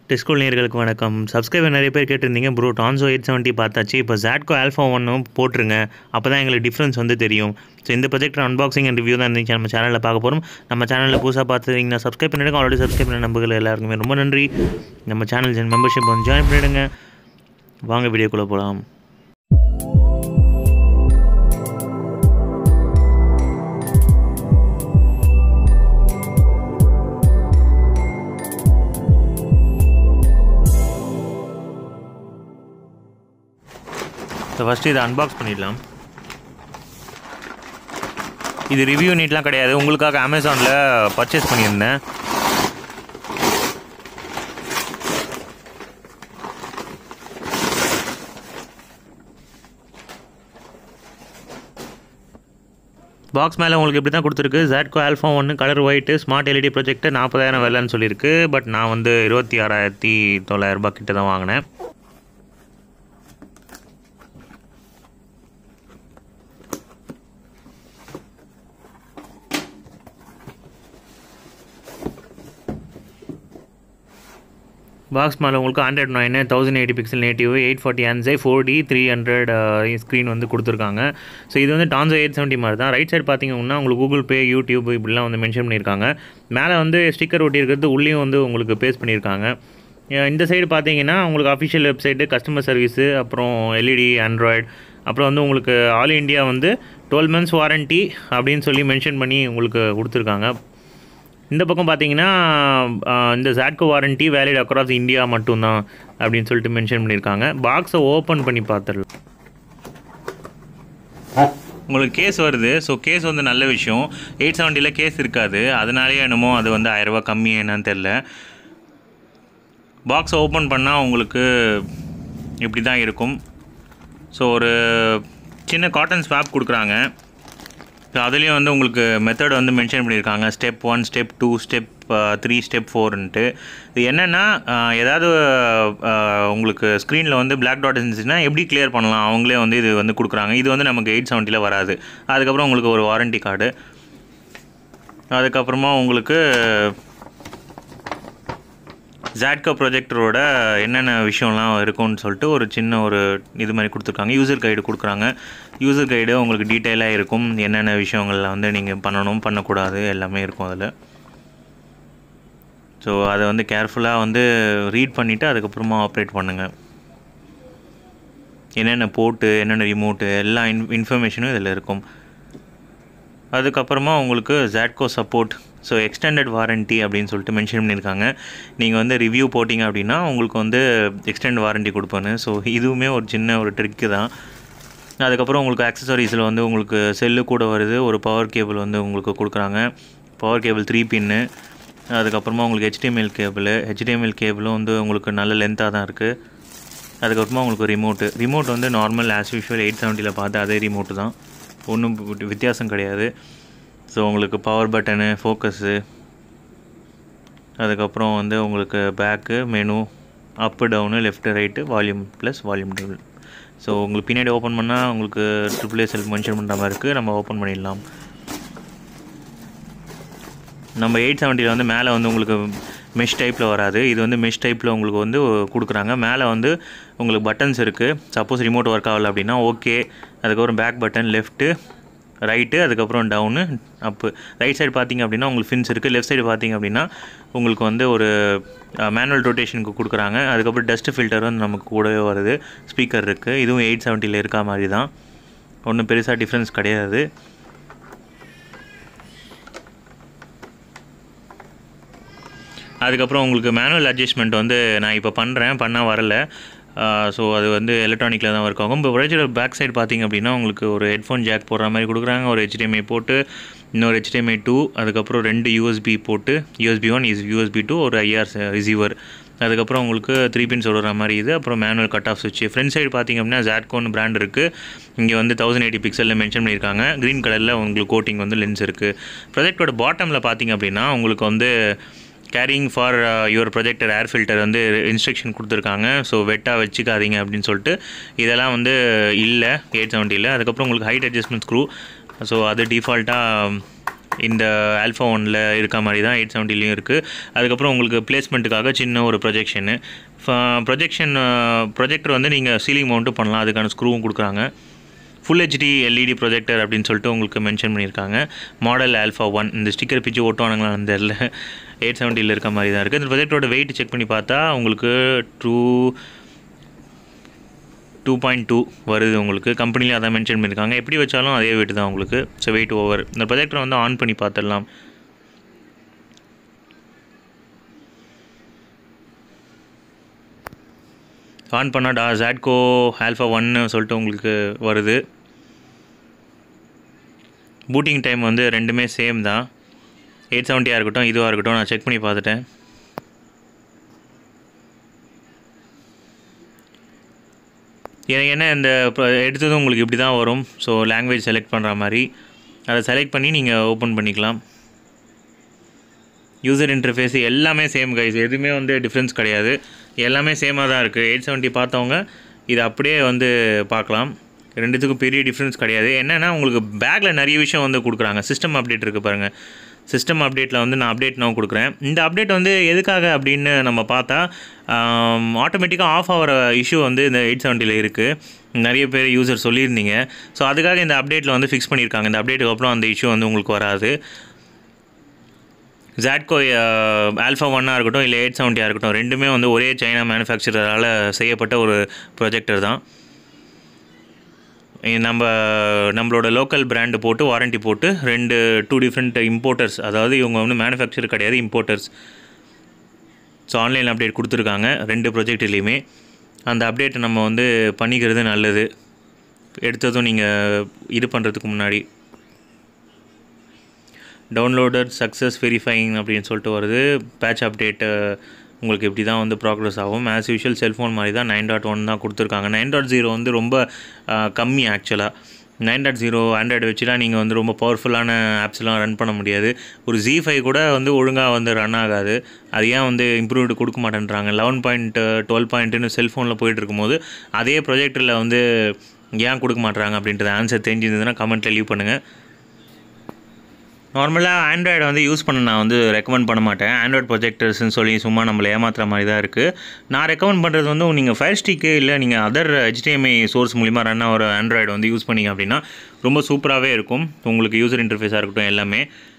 டெஸ்கோல் நேர்களுக்கு வணக்கம் சப்ஸ்கிரைபர் நிறைய பேர் கேட்டிருந்தீங்க ப்ரோ டான்சோ எயிட் செவன்ட்டி பார்த்தாச்சு இப்போ ஜாட்கோ ஆல்ஃபா ஒன்னும் போட்டுருங்க அப்போ தான் எங்களுக்கு டிஃப்ரென்ஸ் வந்து தெரியும் ஸோ இந்த ப்ராஜெக்ட் அன்பாக்சிங் அண்ட் ரிவ்யூ தான் இருந்துச்சு நம்ம சேனலில் பார்க்க போகிறோம் நம்ம சேனலில் புதுசாக பார்த்துருந்தீங்கன்னா சப்ஸ்கிரைப் பண்ணிடுங்க ஆல்ரெடி சப்ஸ்கிரைப் பண்ண நம்பர்கள் எல்லாருக்குமே ரொம்ப நன்றி நம்ம சேனல் மெம்பர்ஷிப் வந்து ஜாயின் பண்ணிவிடுங்க வாங்க வீடியோக்குள்ளே போகலாம் ஸோ ஃபஸ்ட்டு இதை அன்பாக்ஸ் பண்ணிடலாம் இது ரிவ்யூ நீட்லாம் கிடையாது உங்களுக்காக அமேசானில் பர்ச்சேஸ் பண்ணியிருந்தேன் பாக்ஸ் மேலே உங்களுக்கு இப்படி தான் கொடுத்துருக்கு ஜாட்கோ ஆல்ஃபா ஒன்று colour white smart LED project நாற்பதாயிரம் வெள்ளன்னு சொல்லியிருக்கு பட் நான் வந்து இருபத்தி ஆறாயிரத்தி தொள்ளாயிரரூபா கிட்ட தான் வாங்கினேன் பாக்ஸ் மேலே உங்களுக்கு android nine thousand eighty pixel native eight forty ANSI four D three hundred screen வந்து கொடுத்துருக்காங்க ஸோ இது வந்து டான்சோ எயிட் செவன்ட்டி மாதிரி தான் ரைட் சைடு பார்த்தீங்கன்னா உங்களுக்கு கூகுள் பே யூடியூப் இப்படிலாம் வந்து மென்ஷன் பண்ணியிருக்காங்க மேலே வந்து ஸ்டிக்கர் ஒட்டியிருக்கிறது உள்ளேயும் வந்து உங்களுக்கு பேஸ் பண்ணியிருக்காங்க இந்த சைடு பார்த்தீங்கன்னா உங்களுக்கு அஃபிஷியல் வெப்சைட்டு கஸ்டமர் சர்வீஸு அப்புறம் எல்இடி ஆண்ட்ராய்டு அப்புறம் வந்து உங்களுக்கு ஆல் இண்டியா வந்து டுவெல் மந்த்ஸ் வாரண்ட்டி அப்படின்னு சொல்லி மென்ஷன் பண்ணி உங்களுக்கு கொடுத்துருக்காங்க இந்த பக்கம் பார்த்தீங்கன்னா இந்த ஜாட்கோ வாரண்ட்டி வேலிட் அக்ராஸ் இந்தியா மட்டும்தான் அப்படின்னு சொல்லிட்டு மென்ஷன் பண்ணியிருக்காங்க பாக்ஸை ஓப்பன் பண்ணி பார்த்துடலாம் உங்களுக்கு கேஸ் வருது ஸோ கேஸ் வந்து நல்ல விஷயம் எயிட் செவன்ட்டியில் கேஸ் இருக்காது அதனாலேயே என்னமோ அது வந்து ஆயிரரூபா கம்மி என்னன்னு தெரில பாக்ஸை ஓப்பன் பண்ணால் உங்களுக்கு இப்படி தான் இருக்கும் ஸோ ஒரு சின்ன காட்டன் ஸ்வாப் கொடுக்குறாங்க ஸோ அதுலேயும் வந்து உங்களுக்கு மெத்தட் வந்து மென்ஷன் பண்ணியிருக்காங்க step one step two step three step ஃபோர்ன்ட்டு இது என்னென்னா ஏதாவது உங்களுக்கு ஸ்க்ரீனில் வந்து பிளாக் டாட் இருந்துச்சுன்னா எப்படி கிளியர் பண்ணலாம் அவங்களே வந்து இது வந்து கொடுக்குறாங்க இது வந்து நமக்கு எயிட் செவன்ட்டியில் வராது அதுக்கப்புறம் உங்களுக்கு ஒரு வாரண்ட்டி கார்டு அதுக்கப்புறமா உங்களுக்கு ஜாட்கோ ப்ரொஜெக்டரோட என்னென்ன விஷயம்லாம் இருக்கும்னு சொல்லிட்டு ஒரு சின்ன ஒரு இது மாதிரி கொடுத்துருக்காங்க யூசர் கைடு கொடுக்குறாங்க யூசர் கைடு உங்களுக்கு டீட்டெயிலாக இருக்கும் என்னென்ன விஷயங்களில் வந்து நீங்கள் பண்ணணும் பண்ணக்கூடாது எல்லாமே இருக்கும் அதில் ஸோ அதை வந்து கேர்ஃபுல்லாக வந்து ரீட் பண்ணிவிட்டு அதுக்கப்புறமா ஆப்ரேட் பண்ணுங்கள் என்னென்ன போட்டு என்னென்ன ரிமோட்டு எல்லா இன் இன்ஃபர்மேஷனும் இதில் இருக்கும் அதுக்கப்புறமா உங்களுக்கு ஜாட்கோ சப்போர்ட் ஸோ எக்ஸ்டெண்டட் வாரண்ட்டி அப்படின்னு சொல்லிட்டு மென்ஷன் பண்ணியிருக்காங்க நீங்கள் வந்து ரிவ்யூ போட்டிங்க அப்படின்னா உங்களுக்கு வந்து எக்ஸ்டெண்ட் வாரண்ட்டி கொடுப்பேன்னு ஸோ இதுவுமே ஒரு சின்ன ஒரு ட்ரிக்கு தான் அதுக்கப்புறம் உங்களுக்கு ஆக்சசரிஸில் வந்து உங்களுக்கு செல்லு கூட வருது ஒரு பவர் கேபிள் வந்து உங்களுக்கு கொடுக்குறாங்க பவர் கேபிள் த்ரீ பின்னு அதுக்கப்புறமா உங்களுக்கு ஹெச்டிஎம்எல் கேபிள் ஹெச்டிஎம்எல் கேபிளும் வந்து உங்களுக்கு நல்ல லென்த்தாக தான் இருக்குது அதுக்கப்புறமா உங்களுக்கு ரிமோட்டு ரிமோட் வந்து நார்மல் ஆஸ் யூஷுவல் எயிட் செவன்ட்டியில் பார்த்து அதே ரிமோட்டு தான் ஒன்றும் வித்தியாசம் கிடையாது ஸோ உங்களுக்கு பவர் பட்டனு ஃபோக்கஸு அதுக்கப்புறம் வந்து உங்களுக்கு back menu up down left right volume plus volume double so உங்களுக்கு பின்னாடி ஓப்பன் பண்ணால் உங்களுக்கு ட்ரிபிள் ஏ செல்ஃப் மென்ஷன் பண்ணுற மாதிரி இருக்குது நம்ம ஓப்பன் பண்ணிடலாம் நம்ம எயிட் செவன்ட்டியில் வந்து மேலே வந்து உங்களுக்கு மெஷ் டைப்பில் வராது இது வந்து மெஷ் டைப்பில் உங்களுக்கு வந்து கொடுக்குறாங்க மேலே வந்து உங்களுக்கு பட்டன்ஸ் இருக்குது சப்போஸ் ரிமோட் ஒர்க் ஆகலை அப்படின்னா ஓகே அதுக்கப்புறம் பேக் பட்டன் லெஃப்ட்டு ரைட்டு அதுக்கப்புறம் டவுனு அப்பு ரைட் சைடு பார்த்திங்க அப்படின்னா உங்களுக்கு ஃபின்ஸ் இருக்குது லெஃப்ட் சைடு பார்த்திங்க அப்படின்னா உங்களுக்கு வந்து ஒரு மேனுவல் ரொட்டேஷனுக்கு கொடுக்குறாங்க அதுக்கப்புறம் டஸ்ட் ஃபில்டர் வந்து நமக்கு கூடவே வருது ஸ்பீக்கர் இருக்குது இதுவும் எயிட் செவன்ட்டியில் இருக்கா மாதிரி தான் ஒன்றும் பெருசாக டிஃப்ரென்ஸ் கிடையாது அதுக்கப்புறம் உங்களுக்கு மேனுவல் அட்ஜஸ்ட்மெண்ட் வந்து நான் இப்போ பண்ணுறேன் பண்ணால் வரல ஸோ அது வந்து எலக்ட்ரானிக்கில் தான் ஒர்க் ஆகும் இப்போ ஒரிஜினல் பேக் சைடு பார்த்திங்க அப்படின்னா உங்களுக்கு ஒரு ஹெட்ஃபோன் ஜாக் போடுற மாதிரி கொடுக்குறாங்க ஒரு ஹெச்டிஎம்ஐ போட்டு இன்னொரு ஹெச்டிஎம்ஐ டூ அதுக்கப்புறம் ரெண்டு யூஎஸ்பி போட்டு USB one is USB two ஒரு ஐஆர் ரிசீவர் அதுக்கப்புறம் உங்களுக்கு த்ரீ பின்ஸ் விடுற மாதிரி இது அப்புறம் மேனுவல் கட் ஆஃப் சுவிட்ச் ஃப்ரண்ட் சைடு பார்த்திங்க அப்படின்னா ஜாட்கோன் பிராண்ட் இருக்குது இங்கே வந்து தௌசண்ட் எயிட்டி பிக்சலில் மென்ஷன் பண்ணியிருக்காங்க க்ரீன் கலரில் உங்களுக்கு கோட்டிங் வந்து லென்ஸ் இருக்குது ப்ரொஜெக்டோட பாட்டமில் பார்த்திங்க அப்படின்னா உங்களுக்கு வந்து caring for your projector air filter வந்து இன்ஸ்ட்ரக்ஷன் கொடுத்துருக்காங்க ஸோ வெட்டாக வச்சுக்காதீங்க அப்படின்னு சொல்லிட்டு இதெல்லாம் வந்து இல்லை எயிட் செவன்ட்டியில் அதுக்கப்புறம் உங்களுக்கு ஹைட் அட்ஜஸ்ட்மெண்ட் ஸ்க்ரூ ஸோ அது டிஃபால்ட்டாக இந்த ஆல்ஃபா ஒனில் இருக்க மாதிரி தான் எயிட் செவன்ட்டிலையும் இருக்குது அதுக்கப்புறம் உங்களுக்கு பிளேஸ்மெண்ட்டுக்காக சின்ன ஒரு ப்ரொஜெக்ஷனு ப்ரொஜெக்ஷன் ப்ரொஜெக்டர் வந்து நீங்கள் சீலிங் மவுண்ட்டும் பண்ணலாம் அதுக்கான ஸ்க்ரூவும் கொடுக்குறாங்க ஃபுல் ஹெச்டி எல்இடி ப்ரொஜெக்டர் அப்படின்னு சொல்லிட்டு உங்களுக்கு மென்ஷன் பண்ணியிருக்காங்க மாடல் ஆல்ஃபா ஒன் இந்த ஸ்டிக்கர் பிச்சு ஓட்டுவானுங்களான்னு தெரில எயிட் செவன்ட்டியில் இருக்க மாதிரி தான் இருக்குது இந்த ப்ரொஜெக்டரோட வெயிட் செக் பண்ணி பார்த்தா உங்களுக்கு டூ டூ பாயிண்ட் டூ வருது உங்களுக்கு கம்பெனியில் அதான் மென்ஷன் பண்ணியிருக்காங்க எப்படி வச்சாலும் அதே வெயிட் தான் உங்களுக்கு ஸோ வெயிட் ஓவர் இந்த ப்ரொஜெக்டரை வந்து ஆன் பண்ணி பார்த்துடலாம் ஆன் பண்ணால் டா ஜாட்கோ ஆல்ஃபா ஒன்னு சொல்லிட்டு உங்களுக்கு வருது பூட்டிங் டைம் வந்து ரெண்டுமே சேம் தான் எயிட் செவன்ட்டியாக இருக்கட்டும் இதுவாக இருக்கட்டும் நான் செக் பண்ணி பார்த்துட்டேன் எனக்கு என்ன இந்த இப்போ எடுத்ததும் உங்களுக்கு இப்படி தான் வரும் ஸோ லாங்குவேஜ் செலக்ட் பண்ணுற மாதிரி அதை செலக்ட் பண்ணி நீங்கள் ஓப்பன் பண்ணிக்கலாம் யூசர் இன்டர்ஃபேஸ் எல்லாமே சேம் கைஸ் எதுவுமே வந்து டிஃப்ரென்ஸ் கிடையாது எல்லாமே சேமாக தான் இருக்குது எயிட் செவன்ட்டி பார்த்தவங்க இது அப்படியே வந்து பார்க்கலாம் ரெண்டுத்துக்கும் பெரிய டிஃப்ரென்ஸ் கிடையாது என்னென்னா உங்களுக்கு பேக்கில் நிறைய விஷயம் வந்து கொடுக்குறாங்க சிஸ்டம் அப்டேட் இருக்குது பாருங்கள் சிஸ்டம் அப்டேட்டில் வந்து நான் அப்டேட் நான் கொடுக்குறேன் இந்த அப்டேட் வந்து எதுக்காக அப்படின்னு நம்ம பார்த்தா ஆட்டோமேட்டிக்காக ஆஃப் ஆகிற இஷ்யூ வந்து இந்த எயிட் செவன்ட்டியில் இருக்குது நிறைய பேர் யூசர் சொல்லியிருந்தீங்க ஸோ அதுக்காக இந்த அப்டேட்டில் வந்து ஃபிக்ஸ் பண்ணியிருக்காங்க இந்த அப்டேட்டுக்கு அப்புறம் அந்த இஷ்யூ வந்து உங்களுக்கு வராது ஜாட்கோ ஆல்ஃபா ஒன்னாக இருக்கட்டும் இல்லை எயிட் செவன்ட்டியாக இருக்கட்டும் ரெண்டுமே வந்து ஒரே சைனா மேனுஃபேக்சரால் செய்யப்பட்ட ஒரு ப்ரொஜெக்டர் தான் நம்ம நம்மளோட லோக்கல் பிராண்டு போட்டு வாரண்ட்டி போட்டு ரெண்டு டூ டிஃப்ரெண்ட் இம்போர்ட்டர்ஸ் அதாவது இவங்க வந்து மேனுஃபேக்சர் கிடையாது இம்போர்ட்டர்ஸ் ஸோ ஆன்லைன் அப்டேட் கொடுத்துருக்காங்க ரெண்டு ப்ரொஜெக்ட்லேயுமே அந்த அப்டேட்டை நம்ம வந்து பண்ணிக்கிறது நல்லது எடுத்ததும் நீங்கள் இது பண்ணுறதுக்கு முன்னாடி டவுன்லோடர் சக்ஸஸ் வெரிஃபைங் அப்படின்னு சொல்லிட்டு வருது பேட்ச் அப்டேட்டு உங்களுக்கு இப்படி தான் வந்து ப்ராக்ரஸ் ஆகும் ஆஸ் யூஷுவல் செல்ஃபோன் மாதிரி தான் நைன் டாட் ஒன் தான் கொடுத்துருக்காங்க நைன் டாட் ஜீரோ வந்து ரொம்ப கம்மி ஆக்சுவலாக நைன் டாட் ஜீரோ ஆண்ட்ராய்டு வச்சுலாம் நீங்கள் வந்து ரொம்ப பவர்ஃபுல்லான ஆப்ஸ்லாம் ரன் பண்ண முடியாது ஒரு ஜி ஃபைவ் கூட வந்து ஒழுங்காக வந்து ரன் ஆகாது அது ஏன் வந்து இம்ப்ரூவ்டு கொடுக்க மாட்டேன்றாங்க லெவன் பாயிண்ட் டுவெல் பாயிண்ட்டுன்னு செல்ஃபோனில் போயிட்டு இருக்கும்போது அதே ப்ரொஜெக்டரில் வந்து ஏன் கொடுக்க மாட்றாங்க அப்படின்றது ஆன்சர் தெரிஞ்சிருந்ததுன்னா கமெண்ட்டில் லீவ் பண்ணுங்கள் நார்மலாக ஆண்ட்ராய்டை வந்து யூஸ் பண்ண நான் வந்து ரெக்கமெண்ட் பண்ண மாட்டேன் ஆண்ட்ராய்ட் ப்ரொஜெக்டர்ஸ்னு சொல்லி சும்மா நம்மளை ஏமாத்துற மாதிரி தான் இருக்குது நான் ரெக்கமெண்ட் பண்ணுறது வந்து நீங்கள் ஃபயர் ஸ்டிக்கு இல்லை நீங்கள் அதர் ஹெச்டிஎம்ஐ சோர்ஸ் மூலிமா ரன் ஆகிற ஆண்ட்ராய்டு வந்து யூஸ் பண்ணிங்க அப்படின்னா ரொம்ப சூப்பராகவே இருக்கும் உங்களுக்கு யூசர் இன்டர்ஃபேஸாக இருக்கட்டும் எல்லாமே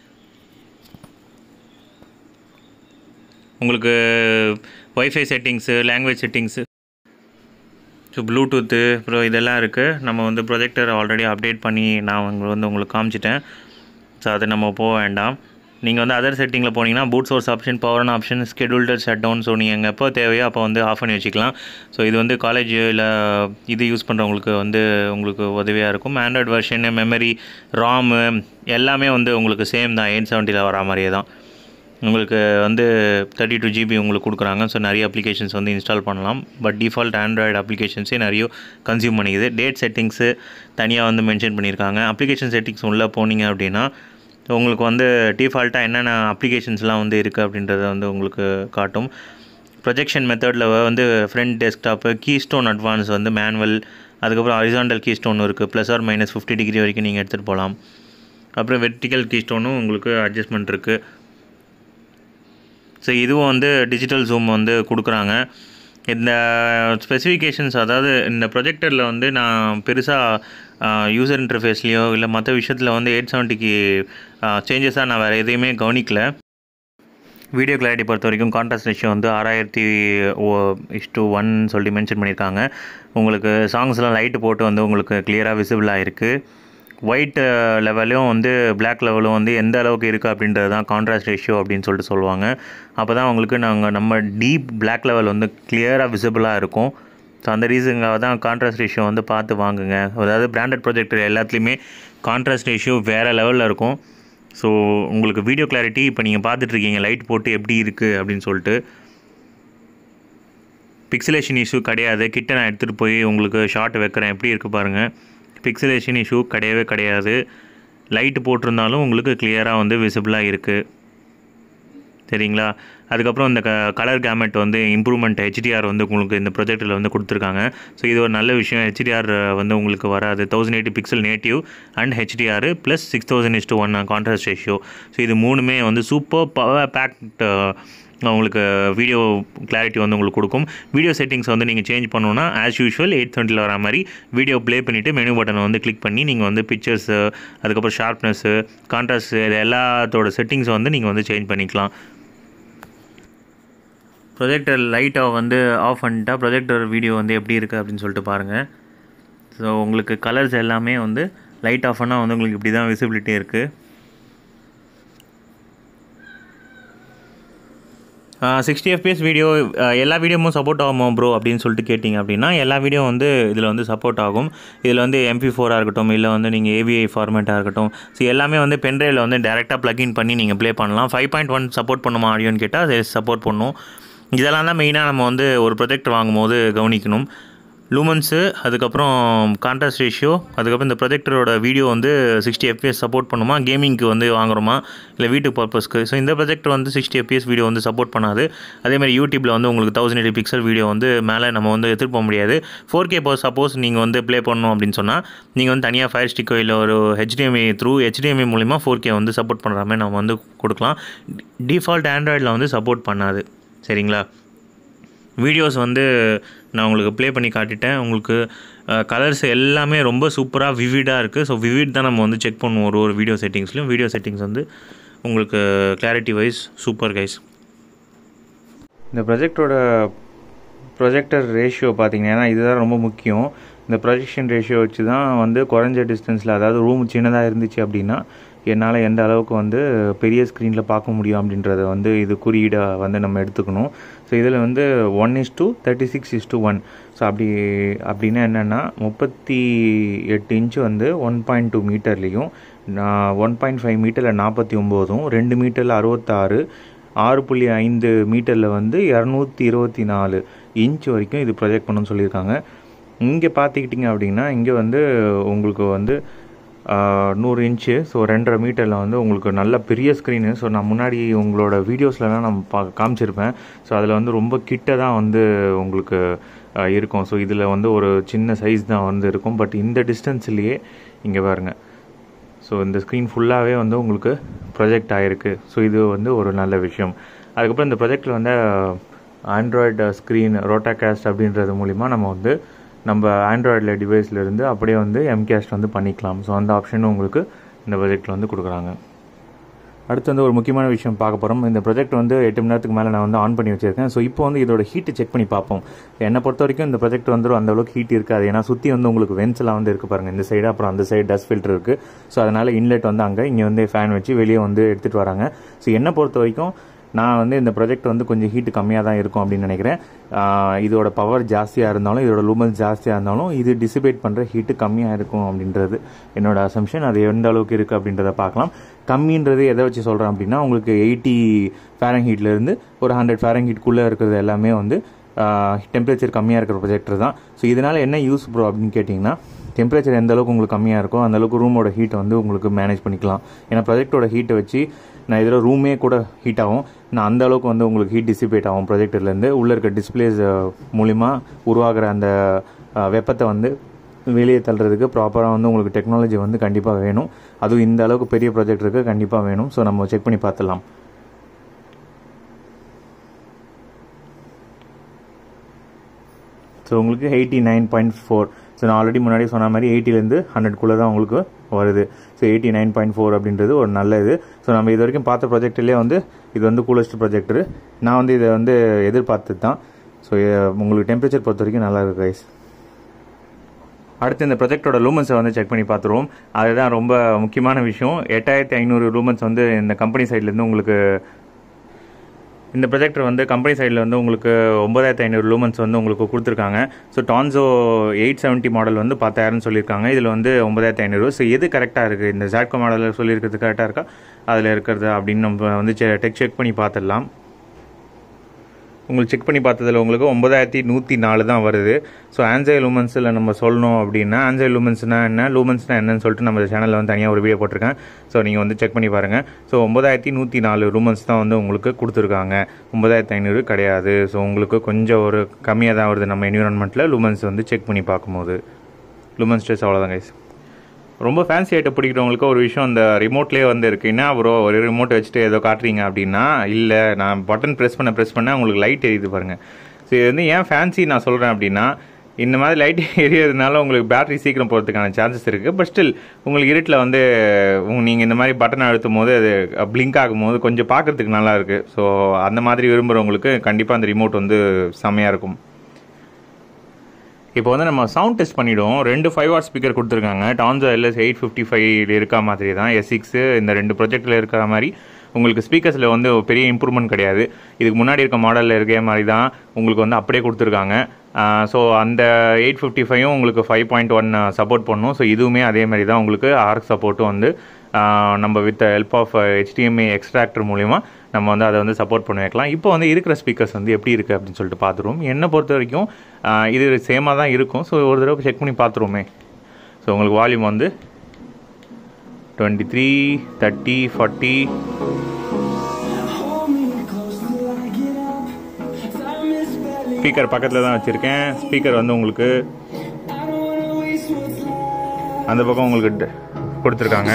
உங்களுக்கு wifi settings language settings so Bluetooth அப்புறம் இதெல்லாம் இருக்குது நம்ம வந்து ப்ரொஜெக்டர் ஆல்ரெடி அப்டேட் பண்ணி நான் உங்களுக்கு வந்து உங்களுக்கு காமிச்சிட்டேன் ஸோ அது நம்ம போக வேண்டாம் நீங்கள் வந்து அதர் செட்டிங்கில் போனீங்கன்னா boot source option power option scheduler shut down so நீங்கள் எங்கே எப்போ தேவையோ அப்போ வந்து ஆஃப் பண்ணி வச்சுக்கலாம் ஸோ இது வந்து காலேஜ் இல்லை இது யூஸ் பண்ணுறவங்களுக்கு வந்து உங்களுக்கு உதவியாக இருக்கும் ஆண்ட்ராய்டு வெர்ஷனு மெமரி ராமு எல்லாமே வந்து உங்களுக்கு சேம் தான் எயிட் செவன்ட்டியில் வரா மாதிரியே தான் உங்களுக்கு வந்து தேர்ட்டி டூ ஜிபி உங்களுக்கு கொடுக்குறாங்க ஸோ நிறைய அப்ளிகேஷன்ஸ் வந்து இன்ஸ்டால் பண்ணலாம் பட் டிஃபால்ட் ஆண்ட்ராய்டு அப்ளிகேஷன்ஸே நிறைய கன்சியூம் பண்ணிக்குது டேட் செட்டிங்ஸு தனியாக வந்து மென்ஷன் பண்ணியிருக்காங்க அப்ளிகேஷன் செட்டிங்ஸ் உள்ளே போனீங்க அப்படின்னா உங்களுக்கு வந்து டிஃபால்ட்டாக என்னென்ன அப்ளிகேஷன்ஸ்லாம் வந்து இருக்குது அப்படின்றத வந்து உங்களுக்கு காட்டும் ப்ரொஜெக்ஷன் மெத்தடில் வந்து ஃப்ரண்ட் டெஸ்க்டாப்பு கீஸ்டோன் அட்வான்ஸ் வந்து மேனுவல் அதுக்கப்புறம் ஹரிசாண்டல் கீஸ்டோன் இருக்குது plus or minus fifty degree வரைக்கும் நீங்கள் எடுத்துகிட்டு போகலாம் அப்புறம் வெர்டிக்கல் கீஸ்டோனும் உங்களுக்கு அட்ஜஸ்ட்மெண்ட் இருக்குது ஸோ இதுவும் வந்து டிஜிட்டல் ஜூம் வந்து கொடுக்குறாங்க இந்த ஸ்பெசிஃபிகேஷன்ஸ் அதாவது இந்த ப்ரொஜெக்டரில் வந்து நான் பெருசாக யூசர் இன்டர்ஃபேஸ்லேயோ இல்லை மற்ற விஷயத்தில் வந்து எயிட் செவன்ட்டிக்கு சேஞ்சஸாக நான் வேறு எதையுமே கவனிக்கல வீடியோ கிளாரிட்டி பொறுத்த வரைக்கும் கான்ட்ராஸ்ட் ரேஷியோ வந்து ஆறாயிரத்தி ஓ இஸ் டூ ஒன் சொல்லி மென்ஷன் பண்ணியிருக்காங்க உங்களுக்கு சாங்ஸ்லாம் லைட்டு போட்டு வந்து உங்களுக்கு கிளியராக விசிபிளாக இருக்குது ஒயிட் லெவலும் வந்து பிளாக் லெவலும் வந்து எந்த அளவுக்கு இருக்குது அப்படின்றது தான் கான்ட்ராஸ்ட் ரேஷியோ அப்படின்னு சொல்லிட்டு சொல்லுவாங்க அப்போ தான் உங்களுக்கு நாங்கள் நம்ம டீப் பிளாக் லெவல் வந்து கிளியராக விசிபிளாக இருக்கும் ஸோ அந்த ரீசனுக்காக தான் கான்ட்ராஸ்ட் ரேஷியோ வந்து பார்த்து வாங்குங்க அதாவது பிராண்டட் ப்ரொஜெக்டர் எல்லாத்துலேயுமே கான்ட்ராஸ்ட் ரேஷியோ வேறு லெவலில் இருக்கும் ஸோ உங்களுக்கு வீடியோ கிளாரிட்டி இப்போ நீங்கள் பார்த்துட்ருக்கீங்க லைட் போட்டு எப்படி இருக்குது அப்படின்னு சொல்லிட்டு பிக்சலேஷன் இஷ்யூ கிடையாது கிட்ட நான் எடுத்துகிட்டு போய் உங்களுக்கு ஷார்ட் வைக்கிறேன் எப்படி இருக்குது பாருங்கள் பிக்சலேஷன் இஷ்யூ கிடையவே கிடையாது லைட்டு போட்டிருந்தாலும் உங்களுக்கு கிளியராக வந்து விசிபிளாக இருக்குது சரிங்களா அதுக்கப்புறம் இந்த க கலர் கேமெட் வந்து இம்ப்ரூவ்மெண்ட் ஹெச்டிஆர் வந்து உங்களுக்கு இந்த ப்ரொஜெக்டில் வந்து கொடுத்துருக்காங்க ஸோ இது ஒரு நல்ல விஷயம் ஹெச்டிஆர் வந்து உங்களுக்கு வராது thousand eighty pixel native and HDR plus six thousand is to one contrast ratio so இது மூணுமே வந்து சூப்பர் பவர் பேக்ட் உங்களுக்கு வீடியோ கிளாரிட்டி வந்து உங்களுக்கு கொடுக்கும் வீடியோ செட்டிங்ஸ் வந்து நீங்கள் சேஞ்ச் பண்ணணுன்னா ஆஸ் யூஷுவல் எயிட் டுவெண்ட்டியில் வர மாதிரி வீடியோ ப்ளே பண்ணிவிட்டு மெனு பட்டனை வந்து கிளிக் பண்ணி நீங்கள் வந்து பிக்சர்ஸு அதுக்கப்புறம் ஷார்ப்னஸ்ஸு கான்ட்ராஸ்ட் இது எல்லாத்தோட செட்டிங்ஸை வந்து நீங்கள் வந்து சேஞ்ச் பண்ணிக்கலாம் ப்ரொஜெக்டர் லைட்டை வந்து ஆஃப் பண்ணிட்டா ப்ரொஜெக்டர் வீடியோ வந்து எப்படி இருக்குது அப்படின்னு சொல்லிட்டு பாருங்கள் ஸோ உங்களுக்கு கலர்ஸ் எல்லாமே வந்து லைட் ஆஃப் பண்ணால் வந்து உங்களுக்கு இப்படி தான் விசிபிலிட்டி இருக்குது சிக்ஸ்டி எஃப்பிஎஸ் வீடியோ எல்லா வீடியோவும் சப்போர்ட் ஆகுமா ப்ரோ அப்படின்னு சொல்லிட்டு கேட்டிங்க அப்படின்னா எல்லா வீடியோ வந்து இதில் வந்து சப்போர்ட் ஆகும் இதில் வந்து எம்பி ஃபோராக இருக்கட்டும் இல்லை வந்து நீங்கள் ஏவிஐ ஃபார்மேட்டாக இருக்கட்டும் ஸோ எல்லாமே வந்து பென்ட்ரைவில் வந்து டேரெக்டாக ப்ளக்இன் பண்ணி நீங்கள் ப்ளே பண்ணலாம் ஃபைவ் பாயிண்ட் ஒன் சப்போர்ட் பண்ணுமா ஆடியோன்னு கேட்டால் அது சப்போர்ட் பண்ணும் இதெல்லாம் தான் மெயினாக நம்ம வந்து ஒரு ப்ரொஜெக்ட் வாங்கும்போது கவனிக்கணும் லூமன்ஸு அதுக்கப்புறம் கான்ட்ராஸ்ட் ரேஷியோ அதுக்கப்புறம் இந்த ப்ரொஜெக்டரோட வீடியோ வந்து சிக்ஸ்டி எஃப்பிஎஸ் சப்போர்ட் பண்ணுமா கேமிங்க்கு வந்து வாங்குறோமா இல்லை வீட்டு பர்பஸ்க்கு ஸோ இந்த ப்ரொஜெக்டர் வந்து சிக்ஸ்டி எஃப்பிஎஸ் வீடியோ வந்து சப்போர்ட் பண்ணாது அதேமாதிரி யூடியூப்பில் வந்து உங்களுக்கு தௌசண்ட் எயிட்டி பிக்சல் வீடியோ வந்து மேலே நம்ம வந்து எடுத்துகிட்டு போக முடியாது ஃபோர் கே இப்போ சப்போஸ் நீங்கள் வந்து ப்ளே பண்ணணும் அப்படின்னு சொன்னால் நீங்கள் வந்து தனியாக ஃபயர் ஸ்டிக்கோ இல்லை ஒரு ஹெச்டிஎம்ஐ த்ரூ ஹெச்டிஎம்ஐ மூலிமா ஃபோர் கே வந்து சப்போர்ட் பண்ணுற மாதிரி நம்ம வந்து கொடுக்கலாம் டிஃபால்ட் ஆண்ட்ராய்டில் வந்து சப்போர்ட் பண்ணாது சரிங்களா வீடியோஸ் வந்து நான் உங்களுக்கு ப்ளே பண்ணி காட்டிட்டேன் உங்களுக்கு கலர்ஸ் எல்லாமே ரொம்ப சூப்பராக விவிடாக இருக்குது ஸோ விவிட் தான் நம்ம வந்து செக் பண்ணுவோம் ஒரு ஒரு வீடியோ செட்டிங்ஸ்லையும் வீடியோ செட்டிங்ஸ் வந்து உங்களுக்கு கிளாரிட்டி வைஸ் சூப்பர் கைஸ் இந்த ப்ரொஜெக்டோட ப்ரொஜெக்டர் ரேஷியோ பார்த்தீங்கன்னா இதுதான் ரொம்ப முக்கியம் இந்த ப்ரொஜெக்ஷன் ரேஷியோ வச்சு தான் வந்து குறைஞ்ச டிஸ்டன்ஸில் அதாவது ரூம் சின்னதாக இருந்துச்சு அப்படின்னா என்னால் எந்த அளவுக்கு வந்து பெரிய ஸ்க்ரீனில் பார்க்க முடியும் அப்படின்றத வந்து இது குறியீடாக வந்து நம்ம எடுத்துக்கணும் ஸோ இதில் வந்து one is to thirty six is to one so அப்படி அப்படின்னா என்னென்னா முப்பத்தி எட்டு இன்ச்சு வந்து ஒன் பாயிண்ட் டூ மீட்டர்லேயும் ஒன் பாயிண்ட் ஃபைவ் மீட்டரில் நாற்பத்தி ஒம்போதும் ரெண்டு மீட்டரில் அறுபத்தாறு ஆறு புள்ளி ஐந்து மீட்டரில் வந்து இரநூத்தி இருபத்தி நாலு இன்ச் வரைக்கும் இது ப்ரொஜெக்ட் பண்ணணும்னு சொல்லியிருக்காங்க இங்கே பார்த்துக்கிட்டிங்க அப்படின்னா இங்கே வந்து உங்களுக்கு வந்து நூறு இன்ச்சு ஸோ ரெண்டரை மீட்டரில் வந்து உங்களுக்கு நல்ல பெரிய ஸ்க்ரீனு ஸோ நான் முன்னாடி உங்களோட வீடியோஸ்லலாம் நான் பா காமிச்சிருப்பேன் ஸோ அதில் வந்து ரொம்ப கிட்ட தான் வந்து உங்களுக்கு இருக்கும் ஸோ இதில் வந்து ஒரு சின்ன சைஸ் தான் வந்து இருக்கும் பட் இந்த டிஸ்டன்ஸ்லேயே இங்கே பாருங்கள் ஸோ இந்த ஸ்க்ரீன் ஃபுல்லாகவே வந்து உங்களுக்கு ப்ரொஜெக்ட் ஆகிருக்கு ஸோ இது வந்து ஒரு நல்ல விஷயம் அதுக்கப்புறம் இந்த ப்ரொஜெக்டில் வந்து ஆண்ட்ராய்டு ஸ்க்ரீன் ரோட்டாகாஸ்ட் அப்படின்றது மூலிமா நம்ம வந்து நம்ம ஆண்ட்ராய்டில் டிவைஸ்லேருந்து அப்படியே வந்து எம்கேஸ்ட் வந்து பண்ணிக்கலாம் ஸோ அந்த ஆப்ஷனும் உங்களுக்கு இந்த ப்ரொஜெக்டில் வந்து கொடுக்குறாங்க அடுத்து வந்து ஒரு முக்கியமான விஷயம் பார்க்க போகிறோம் இந்த ப்ரொஜெக்ட் வந்து எட்டு மணி நேரத்துக்கு மேலே நான் வந்து ஆன் பண்ணி வச்சிருக்கேன் ஸோ இப்போ வந்து இதோட ஹீட்டை செக் பண்ணி பார்ப்போம் என்னை பொறுத்த வரைக்கும் இந்த ப்ரொஜெக்ட் வந்து அந்த அளவுக்கு ஹீட் இருக்காது ஏன்னா சுற்றி வந்து உங்களுக்கு வென்ஸ்லாம் வந்து இருக்குது பாருங்கள் இந்த சைடு அப்புறம் அந்த சைடு டஸ்ட் ஃபில்டர் இருக்குது ஸோ அதனால் இன்லெட் வந்து அங்கே இங்கே வந்து ஃபேன் வச்சு வெளியே வந்து எடுத்துகிட்டு வராங்க ஸோ என்னை பொறுத்த வரைக்கும் நான் வந்து இந்த ப்ராஜெக்ட் வந்து கொஞ்சம் ஹீட் கம்மியாக தான் இருக்கும் அப்படின்னு நினைக்கிறேன் இதோட பவர் ஜாஸ்தியாக இருந்தாலும் இதோட லூமன்ஸ் ஜாஸ்தியாக இருந்தாலும் இது டிசிபேட் பண்ணுற ஹீட்டு கம்மியாக இருக்கும் அப்படின்றது என்னோட அசம்ஷன் அது எந்த அளவுக்கு இருக்குது அப்படின்றத பார்க்கலாம் கம்மின்றது எதை வச்சு சொல்கிறேன் அப்படின்னா உங்களுக்கு எயிட்டி ஃபேரன் ஹீட்லேருந்து ஒரு ஹண்ட்ரட் ஃபேரன் ஹீட்குள்ளே இருக்கிறது எல்லாமே வந்து டெம்பரேச்சர் கம்மியாக இருக்கிற ப்ரொஜெக்டர் தான் ஸோ இதனால் என்ன யூஸ் ப்ரோ அப்படின்னு கேட்டிங்கன்னா டெம்பரேச்சர் எந்த அளவுக்கு உங்களுக்கு கம்மியாக இருக்கோ அந்த அளவுக்கு ரூமோட ஹீட்டை வந்து உங்களுக்கு மேனேஜ் பண்ணிக்கலாம் ஏன்னா ப்ரொஜெக்டோட ஹீட்டை வச்சு நான் இதில் ரூமே கூட ஹீட் ஆகும் நான் அந்த அளவுக்கு வந்து உங்களுக்கு ஹீட் டிசிபேட் ஆகும் ப்ரொஜெக்டர்லேருந்து உள்ளே இருக்க டிஸ்பிளேஸ் மூலிமா உருவாகிற அந்த வெப்பத்தை வந்து வெளியே தள்ளுறதுக்கு ப்ராப்பராக வந்து உங்களுக்கு டெக்னாலஜி வந்து கண்டிப்பாக வேணும் அதுவும் இந்த அளவுக்கு பெரிய ப்ராஜெக்டருக்கு கண்டிப்பாக வேணும் ஸோ நம்ம செக் பண்ணி பார்த்துடலாம் ஸோ உங்களுக்கு eighty nine point four so நான் ஆல்ரெடி முன்னாடி சொன்ன மாதிரி எயிட்டிலேருந்து ஹண்ட்ரட்குள்ளே தான் உங்களுக்கு வருது so eighty nine point four அப்படின்றது ஒரு நல்ல இது ஸோ நம்ம இது வரைக்கும் பார்த்த ப்ராஜெக்ட்லேயே வந்து இது வந்து கூலஸ்ட் ப்ராஜெக்டரு நான் வந்து இதை வந்து எதிர்பார்த்தது தான் ஸோ உங்களுக்கு டெம்பரேச்சர் பொறுத்த வரைக்கும் நல்லா இருக்கு கைஸ் அடுத்து இந்த ப்ரொஜெக்டோட லூமன்ஸை வந்து செக் பண்ணி பார்த்துருவோம் அதுதான் ரொம்ப முக்கியமான விஷயம் எட்டாயிரத்தி ஐநூறு லூமன்ஸ் வந்து இந்த கம்பெனி சைட்லேருந்து உங்களுக்கு இந்த ப்ரொஜெக்டர் வந்து கம்பெனி சைடில் வந்து உங்களுக்கு ஒம்பதாயிரத்தி ஐநூறு லூமன்ஸ் வந்து உங்களுக்கு கொடுத்துருக்காங்க ஸோ டான்ஸோ எயிட் செவன்ட்டி மாடல் வந்து பத்தாயிரம்னு சொல்லியிருக்காங்க இதில் வந்து ஒம்பதாயிரத்தி ஐநூறு ஸோ எது கரெக்டாக இருக்குது இந்த ஜாட்கோ மாடலில் சொல்லியிருக்கிறது கரெக்டாக இருக்கா அதில் இருக்கிறது அப்படின்னு நம்ம வந்து டெக் செக் பண்ணி பார்த்துடலாம் உங்களுக்கு செக் பண்ணி பார்த்ததில் உங்களுக்கு ஒன்பதாயிரத்தி நூற்றி நாலு தான் வருது ஸோ ஆன்சை லூமன்ஸில் நம்ம சொல்லணும் அப்படின்னா ஆன்சை லூமன்ஸ்னா என்ன லூமன்ஸ்னா என்னன்னு சொல்லிட்டு நம்ம சேனலில் வந்து தனியாக ஒரு வீடியோ போட்டிருக்கேன் ஸோ நீங்கள் வந்து செக் பண்ணி பாருங்கள் ஸோ ஒன்பதாயிரத்தி நூற்றி நாலு லூமன்ஸ் தான் வந்து உங்களுக்கு கொடுத்துருக்காங்க ஒன்பதாயிரத்தி ஐநூறு கிடையாது ஸோ உங்களுக்கு கொஞ்சம் ஒரு கம்மியாக தான் வருது நம்ம என்விரான்மெண்ட்டில் லூமன்ஸ் வந்து செக் பண்ணி பார்க்கும்போது லூமன் ஸ்ட்ரெஸ் அவ்வளோதான் கைஸ் ரொம்ப ஃபேன்சி ஐட்டம் பிடிக்கிறவங்களுக்கு ஒரு விஷயம் அந்த ரிமோட்லேயே வந்து இருக்கு என்ன ப்ரோ ஒரு ரிமோட் வச்சுட்டு ஏதோ காட்டுறீங்க அப்படின்னா இல்லை நான் பட்டன் ப்ரெஸ் பண்ண ப்ரெஸ் பண்ண உங்களுக்கு லைட் எரியுது பாருங்கள் ஸோ இது வந்து ஏன் ஃபேன்சி நான் சொல்கிறேன் அப்படின்னா இந்த மாதிரி லைட் எரியறதுனால உங்களுக்கு பேட்டரி சீக்கிரம் போகிறதுக்கான சான்சஸ் இருக்குது பட் ஸ்டில் உங்களுக்கு இருட்டில் வந்து நீங்கள் இந்த மாதிரி பட்டன் அழுத்தும் போது அது பிளிங்க் ஆகும்போது கொஞ்சம் பார்க்கறதுக்கு நல்லா இருக்குது ஸோ அந்த மாதிரி விரும்புகிறவங்களுக்கு கண்டிப்பாக அந்த ரிமோட் வந்து செம்மையாக இருக்கும் இப்போ வந்து நம்ம சவுண்ட் டெஸ்ட் பண்ணிவிடுவோம் ரெண்டு ஃபைவ் வாட் ஸ்பீக்கர் கொடுத்துருக்காங்க டான்சோ எல்எஸ் எயிட் ஃபிஃப்டி ஃபைவ் இருக்க மாதிரி தான் எஸ் சிக்ஸு இந்த ரெண்டு ப்ரொஜெக்டில் இருக்கிற மாதிரி உங்களுக்கு ஸ்பீக்கர்ஸில் வந்து ஒரு பெரிய இம்ப்ரூவ்மெண்ட் கிடையாது இதுக்கு முன்னாடி இருக்க மாடலில் இருக்கிற மாதிரி தான் உங்களுக்கு வந்து அப்படியே கொடுத்துருக்காங்க ஸோ அந்த எயிட் ஃபிஃப்டி ஃபைவும் உங்களுக்கு ஃபைவ் பாயிண்ட் ஒன் சப்போர்ட் பண்ணும் ஸோ இதுவுமே அதே மாதிரி தான் உங்களுக்கு ஆர்க் சப்போர்ட்டும் வந்து நம்ம with help of HDMI extractor மூலிமா நம்ம வந்து அதை வந்து சப்போர்ட் பண்ணி வைக்கலாம் இப்போ வந்து இருக்கிற ஸ்பீக்கர்ஸ் வந்து எப்படி இருக்குது அப்படின்னு சொல்லிட்டு பார்த்துருவோம் என்னை பொறுத்த வரைக்கும் இது சேமாக தான் இருக்கும் ஸோ ஒரு தடவை செக் பண்ணி பார்த்துருவோமே ஸோ உங்களுக்கு வால்யூம் வந்து twenty three thirty forty speaker பக்கத்தில் தான் வச்சுருக்கேன் ஸ்பீக்கர் வந்து உங்களுக்கு அந்த பக்கம் உங்களுக்கு கொடுத்துருக்காங்க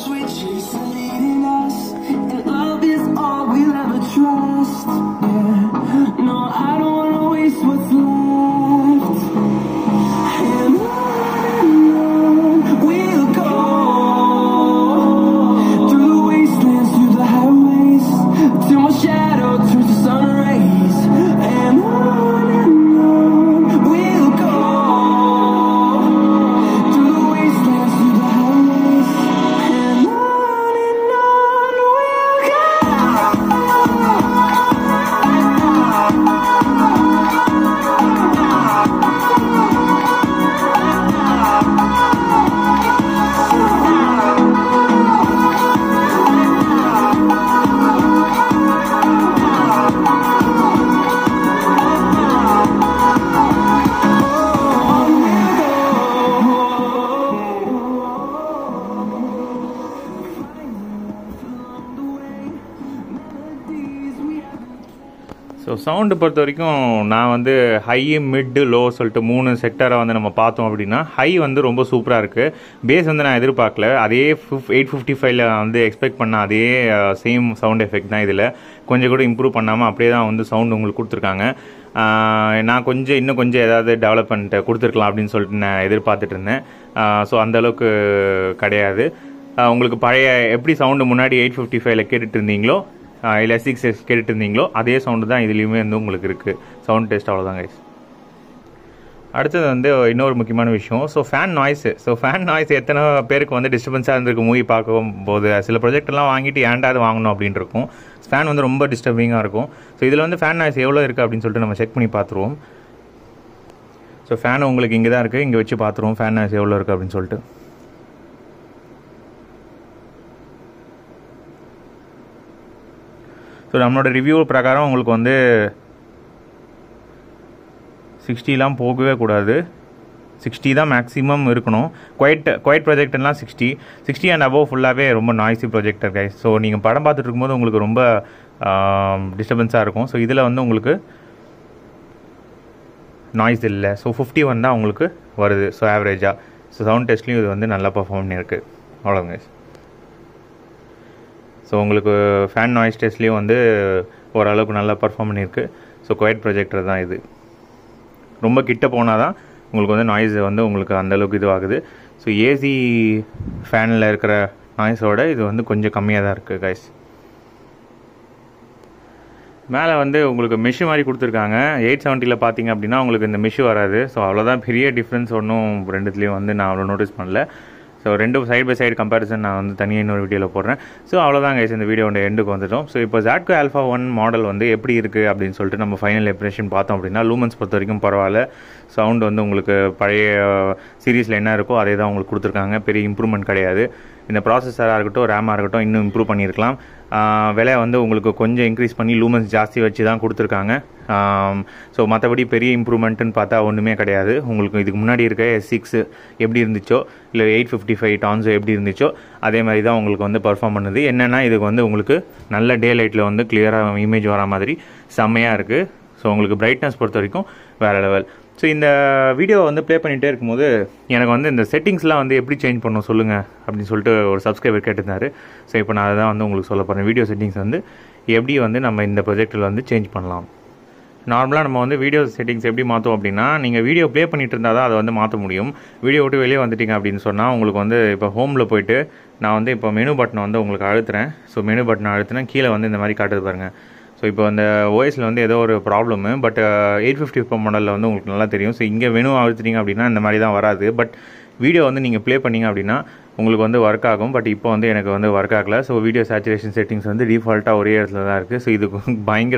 ஸோ சவுண்டு பொறுத்த வரைக்கும் நான் வந்து ஹை மிட்டு லோ சொல்லிட்டு மூணு செக்டரை வந்து நம்ம பார்த்தோம் அப்படின்னா ஹை வந்து ரொம்ப சூப்பராக இருக்குது பேஸ் வந்து நான் எதிர்பார்க்கல அதே ஃபிஃப் எயிட் ஃபிஃப்டி ஃபைவ்ல வந்து எக்ஸ்பெக்ட் பண்ண அதே சேம் சவுண்ட் எஃபெக்ட் தான் இதில் கொஞ்சம் கூட இம்ப்ரூவ் பண்ணாமல் அப்படியே தான் வந்து சவுண்ட் உங்களுக்கு கொடுத்துருக்காங்க நான் கொஞ்சம் இன்னும் கொஞ்சம் ஏதாவது டெவலப்மெண்ட் கொடுத்துருக்கலாம் அப்படின்னு சொல்லிட்டு நான் எதிர்பார்த்துட்டு இருந்தேன் ஸோ அந்தளவுக்கு கிடையாது உங்களுக்கு பழைய எப்படி சவுண்டு முன்னாடி எயிட் ஃபிஃப்டி ஃபைவ்ல கேட்டுட்டு இருந்தீங்களோ இல்லை சிக்ஸ் எக்ஸ் கேட்டுட்டு இருந்தீங்களோ அதே சவுண்டு தான் இதுலேயுமே வந்து உங்களுக்கு இருக்குது சவுண்ட் டெஸ்ட் அவ்வளோதான் கைஸ் அடுத்தது வந்து இன்னொரு முக்கியமான விஷயம் so fan noise so fan noise எத்தனை பேருக்கு வந்து டிஸ்டர்பன்ஸாக இருந்திருக்கு மூவி பார்க்கும் போது சில ப்ரொஜெக்ட்லாம் வாங்கிட்டு ஏண்டாவது வாங்கணும் அப்படின்னு இருக்கும் ஃபேன் வந்து ரொம்ப டிஸ்டர்பிங்காக இருக்கும் ஸோ இதில் வந்து ஃபேன் நாய்ஸ் எவ்வளோ இருக்குது அப்படின்னு சொல்லிட்டு நம்ம செக் பண்ணி பார்த்துருவோம் ஸோ ஃபேன் உங்களுக்கு இங்கே தான் இருக்குது இங்கே வச்சு பார்த்துருவோம் ஃபேன் நாய்ஸ் எவ்வளோ இருக்குது அப்படின்னு சொல்லிட்டு ஸோ நம்மளோட ரிவ்யூ பிரகாரம் உங்களுக்கு வந்து சிக்ஸ்டிலாம் போகவே கூடாது சிக்ஸ்டி தான் மேக்ஸிமம் இருக்கணும் குவைட் குவைட் ப்ராஜெக்ட்லாம் சிக்ஸ்டி சிக்ஸ்டி அண்ட் அபவ் ஃபுல்லாகவே ரொம்ப நாய்ஸி ப்ராஜெக்டர் கைஸ் ஸோ நீங்கள் படம் பார்த்துட்டு இருக்கும்போது உங்களுக்கு ரொம்ப டிஸ்டர்பன்ஸாக இருக்கும் ஸோ இதில் வந்து உங்களுக்கு நாய்ஸ் இல்லை ஸோ ஃபிஃப்டி ஒன் தான் உங்களுக்கு வருது ஸோ ஆவரேஜாக ஸோ சவுண்ட் டெஸ்ட்லேயும் இது வந்து நல்லா பர்ஃபார்ம் பண்ணியிருக்கு அவ்வளோங்க கைஸ் ஸோ உங்களுக்கு ஃபேன் நாய்ஸ் டெஸ்ட்லேயும் வந்து ஓரளவுக்கு நல்லா பர்ஃபார்ம் பண்ணியிருக்கு ஸோ குவைட் ப்ரொஜெக்டர் தான் இது ரொம்ப கிட்ட போனால் தான் உங்களுக்கு வந்து நாய்ஸ் வந்து உங்களுக்கு அந்தளவுக்கு இதுவாகுது ஸோ ஏசி ஃபேனில் இருக்கிற நாய்ஸோட இது வந்து கொஞ்சம் கம்மியாக தான் இருக்குது கைஸ் மேலே வந்து உங்களுக்கு மெஷு மாதிரி கொடுத்துருக்காங்க எயிட் செவன்ட்டியில் பார்த்தீங்க அப்படின்னா உங்களுக்கு இந்த மெஷு வராது ஸோ அவ்வளோதான் பெரிய டிஃப்ரென்ஸ் ஒன்றும் ரெண்டுத்துலேயும் வந்து நான் அவ்வளோ நோட்டீஸ் பண்ணல ஸோ ரெண்டு சைடு பை சைடு கம்பேரிசன் நான் வந்து தனியாக இன்னொரு வீடியோவில் போடுறேன் ஸோ அவ்வளோதான் கைஸ் இந்த வீடியோட எண்டுக்கு வந்துட்டோம் ஸோ இப்போ ஜாட்கோ ஆல்ஃபா ஒன் மாடல் வந்து எப்படி இருக்குது அப்படின்னு சொல்லிட்டு நம்ம ஃபைனல் இம்ப்ரெஷன் பார்த்தோம் அப்படின்னா லூமன்ஸ் பொறுத்த வரைக்கும் பரவாயில்ல சவுண்ட் வந்து உங்களுக்கு பழைய சீரீஸில் என்ன இருக்கோ அதே தான் உங்களுக்கு கொடுத்துருக்காங்க பெரிய இம்ப்ரூவ்மெண்ட் கிடையாது இந்த ப்ராசஸராக இருக்கட்டும் ரேமாக இருக்கட்டும் இன்னும் இம்ப்ரூவ் பண்ணியிருக்கலாம் விலை வந்து உங்களுக்கு கொஞ்சம் இன்க்ரீஸ் பண்ணி லூமன்ஸ் ஜாஸ்தி வச்சு தான் கொடுத்துருக்காங்க ஸோ மற்றபடி பெரிய இம்ப்ரூவ்மெண்ட்டுன்னு பார்த்தா ஒன்றுமே கிடையாது உங்களுக்கு இதுக்கு முன்னாடி இருக்க எஸ் சிக்ஸ் எப்படி இருந்துச்சோ இல்லை எயிட் ஃபிஃப்டி ஃபைவ் டான்ஸோ எப்படி இருந்துச்சோ அதே மாதிரி தான் உங்களுக்கு வந்து பர்ஃபார்ம் பண்ணுது என்னென்னா இதுக்கு வந்து உங்களுக்கு நல்ல டே லைட்டில் வந்து கிளியராக இமேஜ் வர மாதிரி செம்மையாக இருக்குது ஸோ உங்களுக்கு பிரைட்னஸ் பொறுத்த வரைக்கும் வேறு லெவல் ஸோ இந்த வீடியோ வந்து ப்ளே பண்ணிகிட்டே இருக்கும்போது எனக்கு வந்து இந்த செட்டிங்ஸ்லாம் வந்து எப்படி சேஞ்ச் பண்ணணும் சொல்லுங்கள் அப்படின்னு சொல்லிட்டு ஒரு சப்ஸ்கிரைபர் கேட்டிருந்தாரு ஸோ இப்போ நான் அதை தான் வந்து உங்களுக்கு சொல்ல போகிறேன் வீடியோ செட்டிங்ஸ் வந்து எப்படி வந்து நம்ம இந்த ப்ரொஜெக்டில் வந்து சேஞ்ச் பண்ணலாம் நார்மலாக நம்ம வந்து வீடியோ செட்டிங்ஸ் எப்படி மாற்றோம் அப்படின்னா நீங்கள் வீடியோ ப்ளே பண்ணிட்டு இருந்தால் தான் அதை வந்து மாற்ற முடியும் வீடியோ விட்டு வெளியே வந்துட்டீங்க அப்படின்னு சொன்னால் உங்களுக்கு வந்து இப்போ ஹோமில் போயிட்டு நான் வந்து இப்போ மெனு பட்டனை வந்து உங்களுக்கு அழுத்துறேன் ஸோ மெனு பட்டனை அழுத்தினா கீழே வந்து இந்த மாதிரி காட்டுது பாருங்கள் ஸோ இப்போ அந்த ஓஎஸில் வந்து ஏதோ ஒரு problem but eight fifty four மாடலில் வந்து உங்களுக்கு நல்லா தெரியும் ஸோ இங்கே மெனு அழுத்துட்டீங்க அப்படின்னா இந்த மாதிரி தான் வராது பட் வீடியோ வந்து நீங்கள் ப்ளே பண்ணீங்க அப்படின்னா உங்களுக்கு வந்து ஒர்க் ஆகும் பட் இப்போ வந்து எனக்கு வந்து ஒர்க் ஆகலை ஸோ வீடியோ சேச்சுரேஷன் செட்டிங்ஸ் வந்து டிஃபால்ட்டாக ஒரே இடத்துல தான் இருக்குது ஸோ இது பயங்கர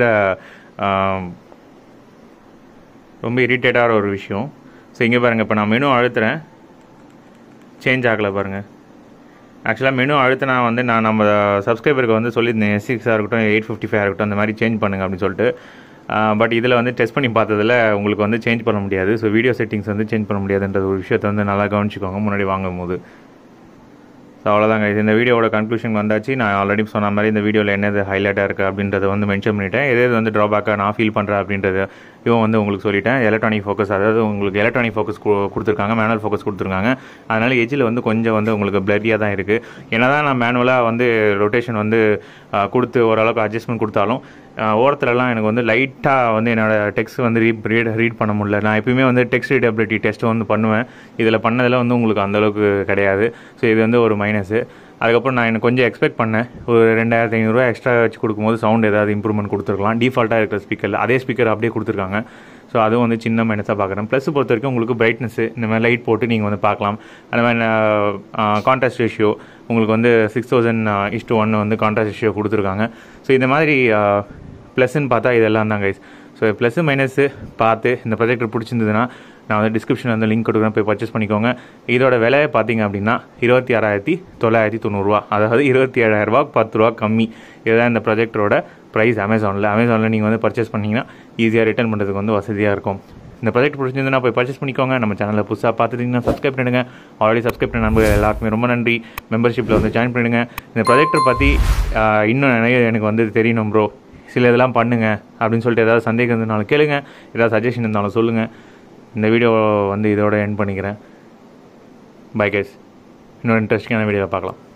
ரொம்ப இரிட்டேட்டான ஒரு விஷயம் ஸோ இங்கே பாருங்கள் இப்போ நான் மெனு அழுத்துறேன் சேஞ்ச் ஆகலை பாருங்கள் ஆக்சுவலாக மெனு அழுத்தினா வந்து நான் நம்ம சப்ஸ்கிரைபருக்கு வந்து சொல்லியிருந்தேன் எஸ் சிக்ஸாக இருக்கட்டும் எயிட் ஃபிஃப்டி ஃபைவ் இருக்கட்டும் அந்த மாதிரி சேஞ்ச் பண்ணுங்க அப்படின்னு சொல்லிட்டு பட் இதில் வந்து டெஸ்ட் பண்ணி பார்த்ததில் உங்களுக்கு வந்து சேஞ்ச் பண்ண முடியாது ஸோ வீடியோ செட்டிங்ஸ் வந்து சேஞ்ச் பண்ண முடியாதுன்ற ஒரு விஷயத்தை வந்து நல்லா கவனிச்சிக்கோங்க முன்னாடி வாங்கும் போது ஸோ அவ்வளோதாங்க இது இந்த வீடியோவோட கன்க்ளூஷன் வந்தாச்சு நான் ஆல்ரெடி சொன்ன மாதிரி இந்த வீடியோவில் என்னது ஹைலைட்டாக இருக்குது அப்படின்றத வந்து மென்ஷன் பண்ணிட்டேன் எது எது வந்து ட்ராபேக்காக நான் ஃபீல் பண்ணுறேன் அப்படின்றத இவன் வந்து உங்களுக்கு சொல்லிட்டேன் எலக்ட்ரானிக் ஃபோக்கஸ் அதாவது உங்களுக்கு எலக்ட்ரானிக் ஃபோக்கஸ் கொடுத்துருக்காங்க மேனுவல் ஃபோக்கஸ் கொடுத்துருக்காங்க அதனால் எஜ்ஜில் வந்து கொஞ்சம் வந்து உங்களுக்கு பிளரியாக தான் இருக்குது என்ன தான் நான் மேனுவலாக வந்து ரொட்டேஷன் வந்து கொடுத்து ஓரளவுக்கு அட்ஜஸ்ட்மெண்ட் கொடுத்தாலும் ஓரத்துலலாம் எனக்கு வந்து லைட்டாக வந்து என்னோடய டெக்ஸ்ட் வந்து ரீட் ரீட் ரீட் பண்ண முடியல நான் எப்பயுமே வந்து டெக்ஸ்ட் ரீடபிலிட்டி டெஸ்ட் வந்து பண்ணுவேன் இதில் பண்ணதில் வந்து உங்களுக்கு அந்தளவுக்கு கிடையாது ஸோ இது வந்து ஒரு மைனஸு அதுக்கப்புறம் நான் எனக்கு கொஞ்சம் எக்ஸ்பெக்ட் பண்ணேன் ஒரு ரெண்டாயிரத்தி ஐநூறுரூவா எக்ஸ்ட்ரா வச்சு கொடுக்கும்போது சவுண்ட் ஏதாவது இம்ப்ரூவ்மெண்ட் கொடுத்துருக்கலாம் டிஃபால்ட்டாக இருக்கிற ஸ்பீக்கரில் அதே ஸ்பீக்கர் அப்படியே கொடுத்துருக்காங்க ஸோ அதுவும் வந்து சின்ன மைனஸாக பார்க்குறேன் ப்ளஸ் பொறுத்த வரைக்கும் உங்களுக்கு பிரைட்னஸ் இந்த மாதிரி லைட் போட்டு நீங்கள் வந்து பார்க்கலாம் அந்த மாதிரி கான்ட்ராஸ்ட் ரேஷியோ உங்களுக்கு வந்து சிக்ஸ் தௌசண்ட் இஸ்டு ஒன் வந்து கான்ட்ராஸ்ட் ரேஷியோ கொடுத்துருக்காங்க ஸோ இந்த மாதிரி ப்ளஸ்ன்னு பார்த்தா இதெல்லாம் தான் கைஸ் ஸோ ப்ளஸ்ஸு மைனஸு பார்த்து இந்த ப்ரொஜெக்டர் பிடிச்சிருந்ததுன்னா நான் வந்து டிஸ்கிரிப்ஷனில் வந்து லிங்க் கொடுக்குறேன் போய் பர்ச்சேஸ் பண்ணிக்கோங்க இதோட விலையை பார்த்தீங்க அப்படின்னா இருபத்தி ஆறாயிரத்தி தொள்ளாயிரத்தி தொண்ணூறுரூவா அதாவது இருபத்தி ஏழாயிரரூபா பத்து ரூபா கம்மி இதுதான் இந்த ப்ரொஜெக்டரோட ப்ரைஸ் அமேசானில் அமேசானில் நீங்கள் வந்து பர்ச்சேஸ் பண்ணிங்கன்னா ஈஸியாக ரிட்டர்ன் பண்ணுறதுக்கு வந்து வசதியாக இருக்கும் இந்த ப்ராஜெக்ட் பிடிச்சிருந்ததுன்னா போய் பர்ச்சேஸ் பண்ணிக்கோங்க நம்ம சேனலில் புதுசாக பார்த்துட்டிங்கன்னா சப்ஸ்கிரைப் பண்ணுங்க ஆல்ரெடி சப்ஸ்கிரைப் பண்ண நண்பர்கள் எல்லாருக்குமே ரொம்ப நன்றி மெம்பர்ஷிப்பில் வந்து ஜாயின் பண்ணுங்க இந்த ப்ராஜெக்டர் பற்றி இன்னும் நிறைய எனக்கு வந்து தெரியணும் ப்ரோ சில இதெல்லாம் பண்ணுங்க அப்படின்னு சொல்லிட்டு ஏதாவது சந்தேகம் இருந்தாலும் கேளுங்க ஏதாவது சஜஷன் இருந்தாலும் சொல்லுங்கள் இந்த வீடியோ வந்து இதோட எண்ட் பண்ணிக்கிறேன் பை கேஸ் இன்னொரு இன்ட்ரெஸ்டிங்கான வீடியோவில் பார்க்கலாம்